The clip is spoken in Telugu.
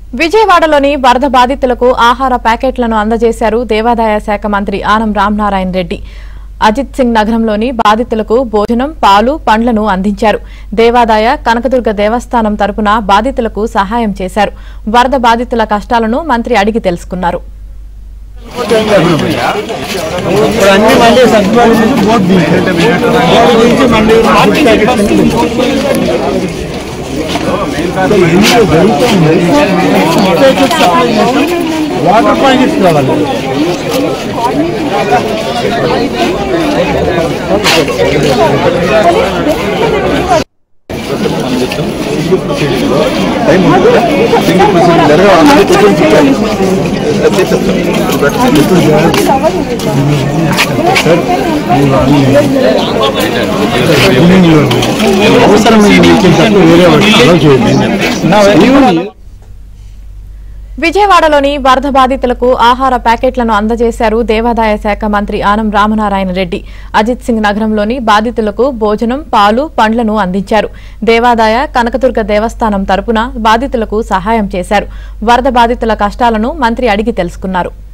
విజయవాడలోని వరద బాధితులకు ఆహార ప్యాకెట్లను అందజేశారు దేవాదాయ శాఖ మంత్రి ఆనం రామనారాయణ రెడ్డి అజిత్ సింగ్ నగరంలోని బాధితులకు భోజనం పాలు పండ్లను అందించారు దేవాదాయ కనకదుర్గ దేవస్థానం తరపున బాధితులకు సహాయం చేశారు వరద బాధితుల కష్టాలను మంత్రి అడిగి తెలుసుకున్నారు ఇప్పుడు అన్ని మళ్ళీ సచివాలయం బోర్డు తీసి బోర్డు తీసి మళ్ళీ ఫుడ్ ప్యాకెట్స్ వాటర్ ప్యాకెట్స్ కావాలి సింగిల్ ప్రొసీజర్ ఆల్రెడీ క్వశ్చన్స్ ఇచ్చాను అవసరమైన ఇచ్చేటప్పుడు వేరే వాళ్ళు చేయండి విజయవాడలోని వరద బాధితులకు ఆహార ప్యాకెట్లను అందజేశారు దేవాదాయ శాఖ మంత్రి ఆనం రామనారాయణ రెడ్డి అజిత్ సింగ్ నగరంలోని బాధితులకు భోజనం పాలు పండ్లను అందించారు దేవాదాయ కనకదుర్గ దేవస్థానం తరపున బాధితులకు సహాయం చేశారు వరద బాధితుల కష్టాలను మంత్రి అడిగి తెలుసుకున్నారు